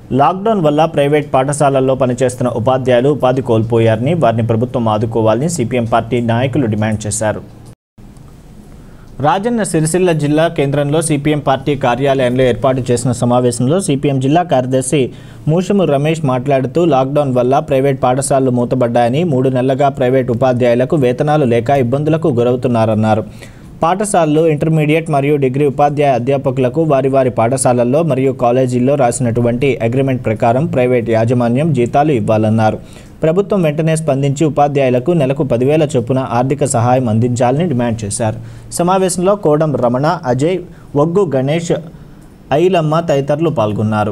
lockdown వల్ల private పాఠశాలల్లో పనిచేస్తున్న ఉపాధ్యాయులు ఉపాధి కోల్పోయారని వారిని ప్రభుత్వం ఆదుకోవాలని సిపిఎం పార్టీ నాయకులు డిమాండ్ చేశారు రాజన్న సిరిసిల్ల జిల్లా కేంద్రంలో సిపిఎం పార్టీ కార్యాలయంలో ఏర్పాటు చేసిన సమావేశంలో సిపిఎం జిల్లా కార్యదర్శి మూషము రమేష్ మాట్లాడుతూ లాక్డౌన్ వల్ల ప్రైవేట్ పాఠశాలలు మూతబడ్డాయని మూడు నెలలుగా ప్రైవేట్ ఉపాధ్యాయులకు వేతనాలు లేక ఇబ్బందులకు గురవుతున్నారన్నారు పాఠశాలలు ఇంటర్మీడియట్ మరియు డిగ్రీ ఉపాధ్యాయ అధ్యాపకులకు వారి వారి పాఠశాలల్లో మరియు కాలేజీల్లో రాసినటువంటి అగ్రిమెంట్ ప్రకారం ప్రైవేట్ యాజమాన్యం జీతాలు ఇవ్వాలన్నారు ప్రభుత్వం వెంటనే స్పందించి ఉపాధ్యాయులకు నెలకు పదివేల చొప్పున ఆర్థిక సహాయం అందించాలని డిమాండ్ చేశారు సమావేశంలో కోడం రమణ అజయ్ ఒగ్గు గణేష్ ఐలమ్మ తదితరులు పాల్గొన్నారు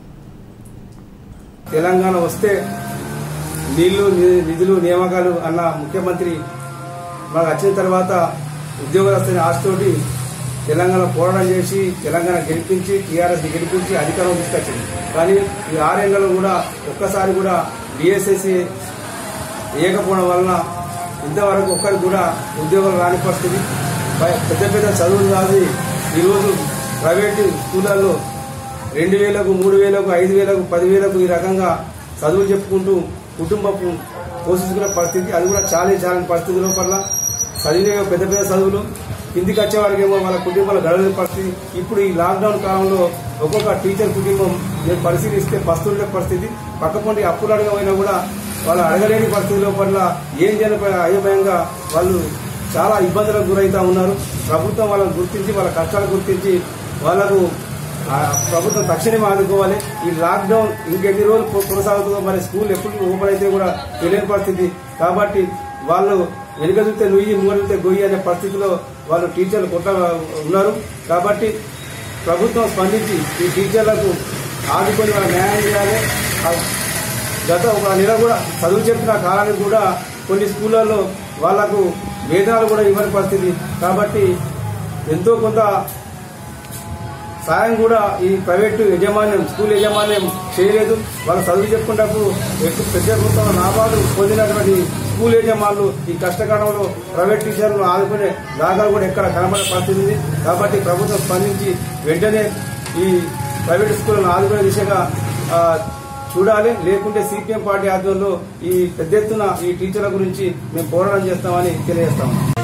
తెలంగాణ వస్తే నీళ్లు ని- నిధులు నియామకాలు అన్న ముఖ్యమంత్రి మాకు వచ్చిన తర్వాత ఉద్యోగస్తుని ఆశతోటి తెలంగాణ పోరాటం చేసి తెలంగాణ గెలిపించి టీఆర్ఎస్ గెలిపించి అధికారం తీసుకొచ్చింది కానీ ఈ ఆరేళ్లలో కూడా ఒక్కసారి కూడా డిఎస్ఎస్సి వేయకపోవడం వలన ఇంతవరకు ఒక్కరికి కూడా ఉద్యోగాలు రాని పరిస్థితి పై- పెద్ద పెద్ద చదువులు రాసి ఈరోజు ప్రైవేటు స్కూళ్ళల్లో రెండు వేలకు మూడు వేలకు ఐదు వేలకు పదివేలకు ఈ రకంగా చదువులు చెప్పుకుంటూ కుటుంబపు పోషించుకునే పరిస్థితి అది కూడా చాలా చాలా పరిస్థితి లోపల చదివే పెద్ద పెద్ద చదువులు కిందికి వచ్చే వారికి ఏమో వాళ్ళ కుటుంబాలు గడవలేని పరిస్థితి ఇప్పుడు ఈ లాక్డౌన్ కాలంలో ఒక్కొక్క టీచర్ కుటుంబం నేను పరిశీలిస్తే పస్తులుండే పరిస్థితి పక్కపొంటి అప్పులు అడగమైనా కూడా వాళ్ళు అడగలేని పరిస్థితి లోపల ఏం చేయకపోయినా అయోమయంగా వాళ్ళు చాలా ఇబ్బందులకు గురవుతా ఉన్నారు ప్రభుత్వం వాళ్ళని గుర్తించి వాళ్ళ కష్టాలు గుర్తించి వాళ్ళకు ఆ ప్రభుత్వం తక్షణమే ఆదుకోవాలి ఈ లాక్డౌన్ ఇంకెన్ని రోజులు కొ- కొనసాగుతుందో మరి స్కూల్ ఎప్పుడు ఓపెన్ అయితే కూడా తెలియని పరిస్థితి కాబట్టి వాళ్ళు వెనుక చూస్తే నుయ్యి ముంగ చూస్తే గొయ్యి అనే పరిస్థితిలో వాళ్ళు టీచర్లు కొట్ట ఉన్నారు కాబట్టి ప్రభుత్వం స్పందించి ఈ టీచర్లకు ఆదుకొని వాళ్ళ న్యాయం చేయాలి ఆ గత ఒక నెల కూడా చదువు చెప్పిన కాలానికి కూడా కొన్ని స్కూళ్ళల్లో వాళ్లకు వేతనాలు కూడా ఇవ్వని పరిస్థితి కాబట్టి ఎంతో కొంత సాయం కూడా ఈ ప్రైవేటు యజమాన్యం స్కూల్ యజమాన్యం చేయలేదు వాళ్ళు చదువు చెప్పుకున్నప్పుడు ఎక్కువ పెద్ద మొత్తంలో లాభాలు పొందినటువంటి స్కూల్ యజమానులు ఈ కష్టకాలంలో ప్రైవేట్ టీచర్లు ఆదుకునే దాఖలు కూడా ఎక్కడ కనబడే పరిస్థితి ఉంది కాబట్టి ప్రభుత్వం స్పందించి వెంటనే ఈ ప్రైవేట్ స్కూళ్లను ఆదుకునే దిశగా ఆ, చూడాలి లేకుంటే సిపిఎం పార్టీ ఆధ్వర్యంలో ఈ పెద్ద ఎత్తున ఈ టీచర్ల గురించి మేము పోరాటం చేస్తామని తెలియజేస్తాము